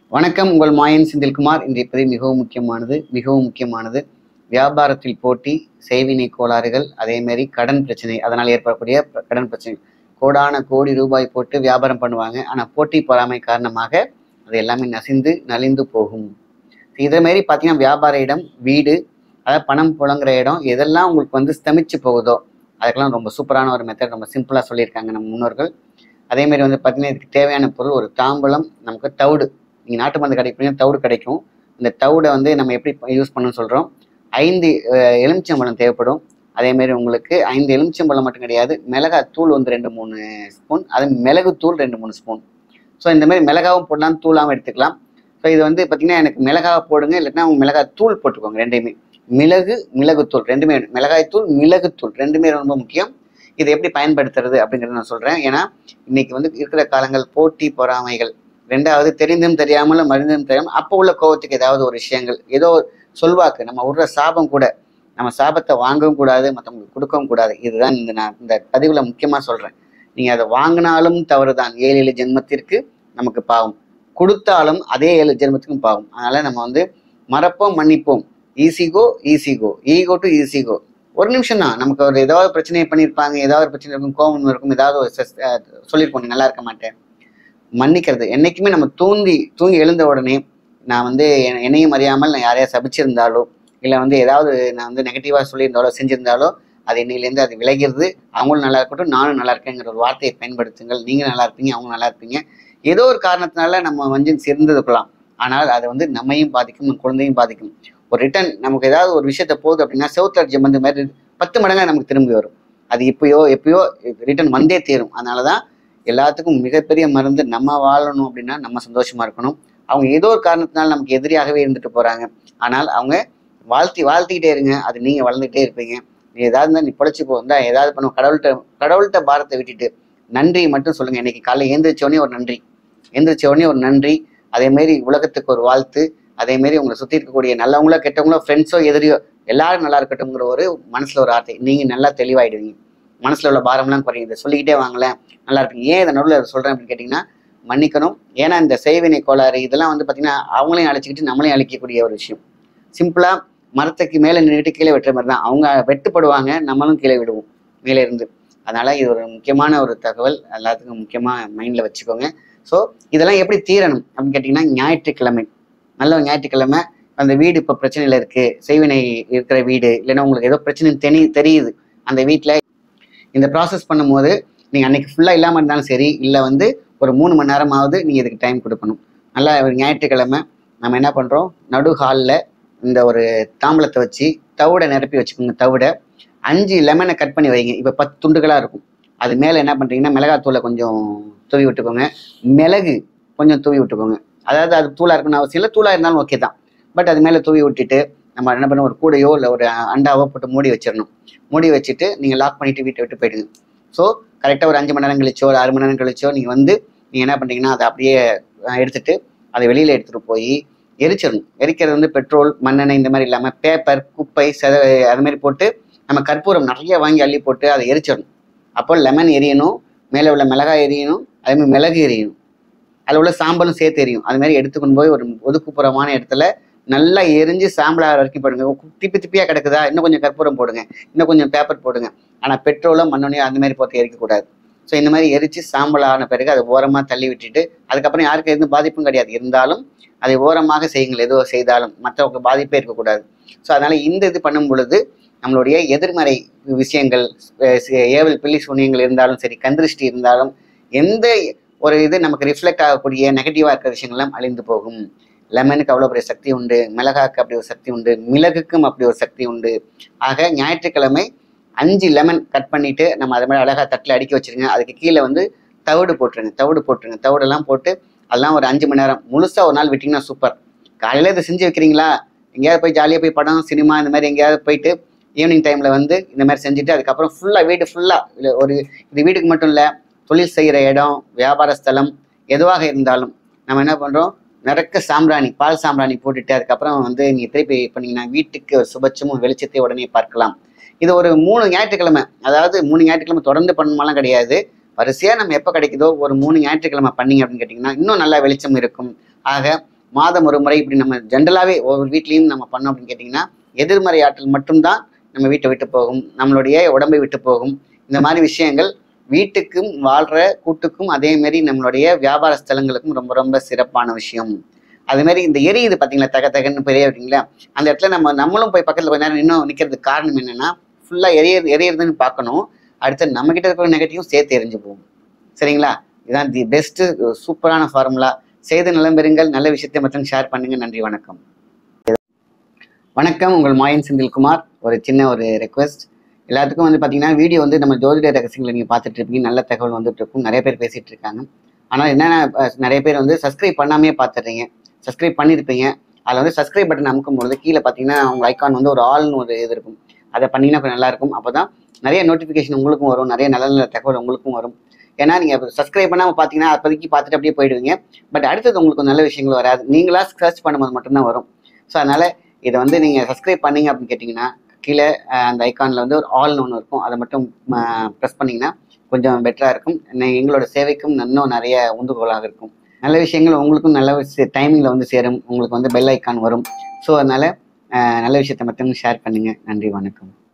வணக்கம் உங்கள் மாயன் செந்தில்குமார் இன்றைய பதிவு மிகவும் முக்கியமானது மிகவும் முக்கியமானது வியாபாரத்தில் போட்டி செய்வினை கோளாறுகள் அதேமாரி கடன் பிரச்சனை அதனால் ஏற்படக்கூடிய ப- கடன் பிரச்சனை கோடான கோடி ரூபாய் போட்டு வியாபாரம் பண்ணுவாங்க ஆனால் போட்டி பொறாமை காரணமாக அது எல்லாமே நசிந்து நலிந்து போகும் இதே மாதிரி பார்த்தீங்கன்னா வியாபார இடம் வீடு அதாவது பணம் புழங்குற இடம் எதெல்லாம் உங்களுக்கு வந்து ஸ்தமிச்சு போகுதோ அதுக்கெல்லாம் ரொம்ப சூப்பரான ஒரு மெத்தட் ரொம்ப சிம்பிளாக சொல்லியிருக்காங்க நம்ம முன்னோர்கள் அதே மாதிரி வந்து பார்த்தீங்கன்னா இதுக்கு தேவையான பொருள் ஒரு தாம்பலம் நமக்கு தவிடு நீங்கள் நாட்டு மருந்து கிடைப்பீங்க தவிடு கிடைக்கும் இந்த தவிடை வந்து நம்ம எப்படி யூஸ் பண்ணணும்னு சொல்கிறோம் ஐந்து அஹ், எலுமிச்சம்பழம் தேவைப்படும் அதே மாதிரி உங்களுக்கு ஐந்து எலுமிச்சம்பழம் மட்டும் கிடையாது மிளகாய் தூள் வந்து ரெண்டு மூணு ஸ்பூன் அது மிளகு தூள் ரெண்டு மூணு ஸ்பூன் ஸோ இந்த மாதிரி மிளகாவும் போடலாம் தூளாகவும் எடுத்துக்கலாம் ஸோ இது வந்து பார்த்தீங்கன்னா எனக்கு மிளகாவை போடுங்க இல்லைன்னா உங்க மிளகாய் தூள் போட்டுக்கோங்க ரெண்டையுமே மிளகு மிளகுத்தூள் ரெண்டுமே மிளகாய் தூள் மிளகுத்தூள் ரெண்டுமே ரொம்ப முக்கியம் இதை எப்படி பயன்படுத்துறது அப்படிங்கிறத நான் சொல்கிறேன் ஏன்னா இன்னைக்கு வந்து இருக்கிற காலங்கள் போட்டி பொறாமைகள் ரெண்டாவது தெரிந்தும் தெரியாமலும் மருந்தும் தெரியாமல் அப்போ உள்ள கோவத்துக்கு ஏதாவது ஒரு விஷயங்கள் ஏதோ ஒரு சொல்வாக்கு நம்ம விடுற சாபம் கூட நம்ம சாபத்தை வாங்கவும் கூடாது மற்றவங்களுக்கு கொடுக்கவும் கூடாது இதுதான் இந்த நான் இந்த பதிவில் முக்கியமாக சொல்கிறேன் நீங்கள் அதை வாங்கினாலும் தவறு தான் ஏழு ஏழு ஜென்மத்திற்கு நமக்கு பாவம் கொடுத்தாலும் அதே ஏழு ஜென்மத்துக்கும் பாவம் அதனால நம்ம வந்து மறப்போம் மன்னிப்போம் ஈஸிகோ ஈஸிகோ ஈகோ டு ஈஸிகோ ஒரு நிமிஷம் தான் நமக்கு ஒரு ஏதாவது பிரச்சனை பண்ணியிருப்பாங்க ஏதாவது ஒரு பிரச்சனை இருக்கும் கோபம் இருக்கும் ஏதாவது ஒரு செஸ்- அஹ் சொல்லியிருப்போம் நீ நல்லா இருக்க மாட்டேன் மன்னிக்கிறது என்னைக்குமே நம்ம தூங்கி தூங்கி எழுந்த உடனே நான் வந்து என- என்னையும் அறியாமல் நான் யாரையா சபிச்சிருந்தாலோ இல்லை வந்து ஏதாவது நான் வந்து நெகட்டிவாக சொல்லியிருந்தாலோ செஞ்சிருந்தாலோ அது இன்னையிலேருந்து அது விலகிறது அவங்களும் நல்லா இருக்கட்டும் நானும் நல்லா இருக்கேங்கிற ஒரு வார்த்தையை பயன்படுத்துங்கள் நீங்கள் நல்லா இருப்பீங்க அவங்க நல்லா இருப்பீங்க ஏதோ ஒரு காரணத்தினால நம்ம வந்து சேர்ந்ததுக்கலாம் ஆனால் அது வந்து நம்மையும் பாதிக்கும் நம்ம குழந்தையும் பாதிக்கும் ஒரு ரிட்டர்ன் நமக்கு ஏதாவது ஒரு விஷயத்த போகுது அப்படின்னா செவுத்தர் ஜம்பந்த மாதிரி பத்து மடங்கா நமக்கு திரும்பி வரும் அது இப்பயோ எப்பயோ ரிட்டர்ன் வந்தே தீரும் அதனால தான் எல்லாத்துக்கும் மிகப்பெரிய மருந்து நம்ம வாழணும் அப்படின்னா நம்ம சந்தோஷமா இருக்கணும் அவங்க ஏதோ ஒரு காரணத்தினால நமக்கு எதிரியாகவே இருந்துட்டு போறாங்க ஆனால் அவங்க வாழ்த்தி வாழ்த்திக்கிட்டே இருங்க அது நீங்க வளர்ந்துட்டே இருப்பீங்க நீ ஏதாவது இருந்தா நீ பொழைச்சி போந்தா ஏதாவது பண்ணும் கடவுள்கிட்ட கடவுள்கிட்ட பாரத்தை விட்டுட்டு நன்றி மட்டும் சொல்லுங்க இன்னைக்கு காலைல எழுந்திரிச்ச உடனே ஒரு நன்றி எந்திரிச்ச உடனே ஒரு நன்றி அதே மாதிரி உலகத்துக்கு ஒரு வாழ்த்து அதே மாதிரி உங்களை சுத்தி இருக்கக்கூடிய நல்லவங்களோ கெட்டவங்களோ ஃப்ரெண்ட்ஸோ எதிரியோ எல்லாரும் நல்லா இருக்கட்டும்ங்கிற ஒரு மனசுல ஒரு ஆசை நீங்க நல்லா தெளிவாயிடுவீங்க மனசுல உள்ள பாரம்லாம் குறையும் இதை சொல்லிக்கிட்டே வாங்களேன் நல்லா இருப்பீங்க ஏன் இதை நடுவில் சொல்றேன் அப்படின்னு கேட்டிங்கன்னா மன்னிக்கணும் ஏன்னா இந்த செய்வினை கோளாறு இதெல்லாம் வந்து பார்த்தீங்கன்னா அவங்களையும் அழைச்சிக்கிட்டு நம்மளையும் அழிக்கக்கூடிய ஒரு விஷயம் சிம்பிளா மரத்துக்கு மேலே நின்றுட்டு கீழே வெட்டுற மாதிரி தான் அவங்க வெட்டுப்படுவாங்க நம்மளும் கீழே விடுவோம் மேலே இருந்து அதனால இது ஒரு முக்கியமான ஒரு தகவல் எல்லாத்துக்கும் முக்கியமா மைண்ட்ல வச்சுக்கோங்க ஸோ இதெல்லாம் எப்படி தீரணும் அப்படின்னு கேட்டிங்கன்னா ஞாயிற்றுக்கிழமை நல்ல ஒரு ஞாயிற்றுக்கிழமை அந்த வீடு இப்போ பிரச்சனையில் இருக்கு செய்வினை இருக்கிற வீடு இல்லைன்னா உங்களுக்கு ஏதோ பிரச்சனை தெரி தெரியுது அந்த வீட்டில் இந்த ப்ராசஸ் பண்ணும்போது நீங்கள் அன்னைக்கு ஃபுல்லாக இல்லாமல் இருந்தாலும் சரி இல்லை வந்து ஒரு மூணு மணி நேரமாவது நீங்கள் இதுக்கு டைம் கொடுக்கணும் நல்லா ஒரு ஞாயிற்றுக்கிழமை நம்ம என்ன பண்ணுறோம் நடு ஹாலில் இந்த ஒரு தாம்பலத்தை வச்சு தவிடை நிரப்பி வச்சுக்கோங்க தவிடை அஞ்சு லெமனை கட் பண்ணி வைங்க இப்போ பத்து துண்டுகளாக இருக்கும் அது மேலே என்ன பண்ணுறீங்கன்னா மிளகாத்தூளை கொஞ்சம் தூவி விட்டுக்கோங்க மிளகு கொஞ்சம் தூவி விட்டுக்கோங்க அதாவது அது தூளாக இருக்கணும்னு அவசியம் இல்லை தூளாக இருந்தாலும் ஓகே தான் பட் அது மேலே தூவி விட்டுட்டு நம்ம என்ன பண்ணணும் ஒரு கூடையோ இல்லை ஒரு அண்டாவோ போட்டு மூடி வச்சிடணும் மூடி வச்சுட்டு நீங்கள் லாக் பண்ணிட்டு வீட்டை விட்டு போயிடுங்க ஸோ கரெக்டாக ஒரு அஞ்சு மணி நேரம் கழிச்சோ ஒரு ஆறு மணி நேரம் கழிச்சோ நீங்கள் வந்து நீங்கள் என்ன பண்ணுறீங்கன்னா அதை அப்படியே அஹ், எடுத்துட்டு அதை வெளியில் எடுத்துகிட்டு போய் எரிச்சிடணும் எரிக்கிறது வந்து பெட்ரோல் மண்ணெண்ணெய் இந்த மாதிரி இல்லாமல் பேப்பர் குப்பை செத அது மாதிரி போட்டு நம்ம கற்பூரம் நிறைய வாங்கி அள்ளி போட்டு அதை எரிச்சிடணும் அப்போ லெமன் எரியணும் மேலே உள்ள மிளகாய் எரியணும் அதே மாதிரி மிளகு எரியணும் அதில் உள்ள சாம்பலும் சேர்த்து எரியும் அது மாதிரி எடுத்துக்கொண்டு போய் ஒரு ஒதுக்குப்புறமான இடத்துல நல்லா எரிஞ்சு சாம்பலாக வரைக்கும் போடுங்க திப்பி திப்பியாக கிடக்குதா இன்னும் கொஞ்சம் கற்பூரம் போடுங்க இன்னும் கொஞ்சம் பேப்பர் போடுங்க ஆனால் பெட்ரோலோ மண்ணெண்ணையோ அந்த மாதிரி போட்டு எரிக்கக்கூடாது ஸோ இந்த மாதிரி எரிச்சு சாம்பல் ஆன பிறகு அதை ஓரமாக தள்ளி விட்டுட்டு அதுக்கப்புறம் யாருக்கு எதுவும் பாதிப்பும் கிடையாது இருந்தாலும் அதை ஓரமாக செய்யுங்கள் எதுவோ செய்தாலும் மற்றவங்க பாதிப்பே இருக்கக்கூடாது ஸோ அதனால இந்த இது பண்ணும் பொழுது நம்மளுடைய எதிர்மறை விஷயங்கள் அஹ் சி- ஏவல் பில்லி சூனியங்கள் இருந்தாலும் சரி கந்திருஷ்டி இருந்தாலும் எந்த ஒரு இது நமக்கு ரிஃப்ளெக்ட் ஆகக்கூடிய நெகட்டிவாக இருக்கிற விஷயங்கள்லாம் அழிந்து போகும் லெமனுக்கு அவ்வளோ பெரிய சக்தி உண்டு மிளகாக்கு அப்படி ஒரு சக்தி உண்டு மிளகுக்கும் அப்படி ஒரு சக்தி உண்டு ஆக ஞாயிற்றுக்கிழமை அஞ்சு லெமன் கட் பண்ணிட்டு நம்ம அதை மாதிரி அழகாக தட்டில் அடுக்கி வச்சிருங்க அதுக்கு கீழே வந்து தவிடு போட்டுருங்க தவிடு போட்டுருங்க தவிடெல்லாம் போட்டு அதெல்லாம் ஒரு அஞ்சு மணி நேரம் முழுசா ஒரு நாள் விட்டிங்கன்னா சூப்பர் காலையில் இதை செஞ்சு வைக்கிறீங்களா எங்கேயாவது போய் ஜாலியாக போய் படம் சினிமா இந்த மாதிரி எங்கேயாவது போயிட்டு ஈவினிங் டைமில் வந்து இந்த மாதிரி செஞ்சுட்டு அதுக்கப்புறம் ஃபுல்லாக வீடு ஃபுல்லாக ஒரு இது வீட்டுக்கு மட்டும் இல்லை தொழில் செய்கிற இடம் வியாபார ஸ்தலம் எதுவாக இருந்தாலும் நம்ம என்ன பண்ணுறோம் நிறக்க சாம்பிராணி பால் சாம்பிராணி போட்டுட்டு அதுக்கப்புறம் வந்து நீங்கள் திருப்பி பண்ணீங்கன்னா வீட்டுக்கு ஒரு சுபட்சமும் வெளிச்சத்தை உடனே பார்க்கலாம் இது ஒரு மூணு ஞாயிற்றுக்கிழமை அதாவது மூணு ஞாயிற்றுக்கிழமை தொடர்ந்து பண்ணணுமாலாம் கிடையாது வரிசையாக நம்ம எப்போ கிடைக்குதோ ஒரு மூணு ஞாயிற்றுக்கிழமை பண்ணீங்க அப்படின்னு கேட்டிங்கன்னா இன்னும் நல்லா வெளிச்சம் இருக்கும் ஆக மாதம் ஒரு முறை இப்படி நம்ம ஜென்ரலாகவே ஒவ்வொரு வீட்லேயும் நம்ம பண்ணோம் அப்படின்னு கேட்டிங்கன்னா எதிர்மறை ஆற்றல் மட்டும்தான் நம்ம வீட்டை விட்டு போகும் நம்மளுடைய உடம்பை விட்டு போகும் இந்த மாதிரி விஷயங்கள் வீட்டுக்கும் வாழ்கிற கூட்டுக்கும் அதே மாதிரி நம்மளுடைய வியாபார ஸ்தலங்களுக்கும் ரொம்ப ரொம்ப சிறப்பான விஷயம் அது மாதிரி இந்த எரியுது பார்த்தீங்களா தக தகன்னு பெரிய அப்படிங்களா அந்த இடத்துல நம்ம நம்மளும் போய் பக்கத்தில் கொஞ்ச நேரம் இன்னும் நிற்கிறதுக்கு காரணம் என்னன்னா ஃபுல்லாக எரிய எரியறதுன்னு பார்க்கணும் அடுத்து நம்ம கிட்ட இருக்கிற நெகட்டிவும் சேர்த்து எரிஞ்சு போகும் சரிங்களா இதான் தி பெஸ்ட் சூப்பரான ஃபார்முலா செய்து நலம் பெறுங்கள் நல்ல விஷயத்தை மற்றும் ஷேர் பண்ணுங்க நன்றி வணக்கம் வணக்கம் உங்கள் மாயன் செந்தில்குமார் ஒரு சின்ன ஒரு ரெக்வெஸ்ட் எல்லாத்துக்கும் வந்து பார்த்தீங்கன்னா வீடியோ வந்து நம்ம ஜோதிட ரகசியங்களை நீங்கள் பார்த்துட்டு இருப்பீங்க நல்ல தகவல் வந்துட்டு இருக்கும் நிறைய பேர் பேசிட்டு இருக்காங்க ஆனால் என்னென்ன அஹ், நிறைய பேர் வந்து சப்ஸ்கிரைப் பண்ணாமே பார்த்துடுறீங்க சப்ஸ்கிரைப் பண்ணியிருப்பீங்க அதில் வந்து சப்ஸ்கிரைப் பட்டன் அமுக்கும் பொழுது கீழே பார்த்தீங்கன்னா உங்கள் ஐக்கான் வந்து ஒரு ஆல்னு ஒரு இது இருக்கும் அதை பண்ணிங்கன்னா கொஞ்சம் நல்லா இருக்கும் அப்போ தான் நிறைய நோட்டிஃபிகேஷன் உங்களுக்கும் வரும் நிறைய நல்ல நல்ல தகவல் உங்களுக்கும் வரும் ஏன்னா நீங்கள் சப்ஸ்கிரைப் பண்ணாமல் பார்த்தீங்கன்னா அப்போதைக்கு பார்த்துட்டு அப்படியே போயிடுவீங்க பட் அடுத்தது உங்களுக்கு நல்ல விஷயங்கள் வராது நீங்களா சர்ச் பண்ணும்போது மட்டும்தான் வரும் ஸோ அதனால் இதை வந்து நீங்கள் சப்ஸ்கிரைப் பண்ணீங்க அப்படின்னு கேட்டிங்கன்னா கீழே அஹ், அந்த ஐக்கானில் வந்து ஒரு ஆல்னு ஒன்று இருக்கும் அதை மட்டும் ப்ரெஸ் பண்ணிங்கன்னா கொஞ்சம் பெட்டராக இருக்கும் நெ- எங்களோட சேவைக்கும் இன்னும் நிறைய உந்துகோலாக இருக்கும் நல்ல விஷயங்கள் உங்களுக்கும் நல்ல டைமிங்கில் வந்து சேரும் உங்களுக்கு வந்து பெல் ஐக்கான் வரும் ஸோ அதனால் நல்ல விஷயத்தை மட்டும் ஷேர் பண்ணுங்கள் நன்றி வணக்கம்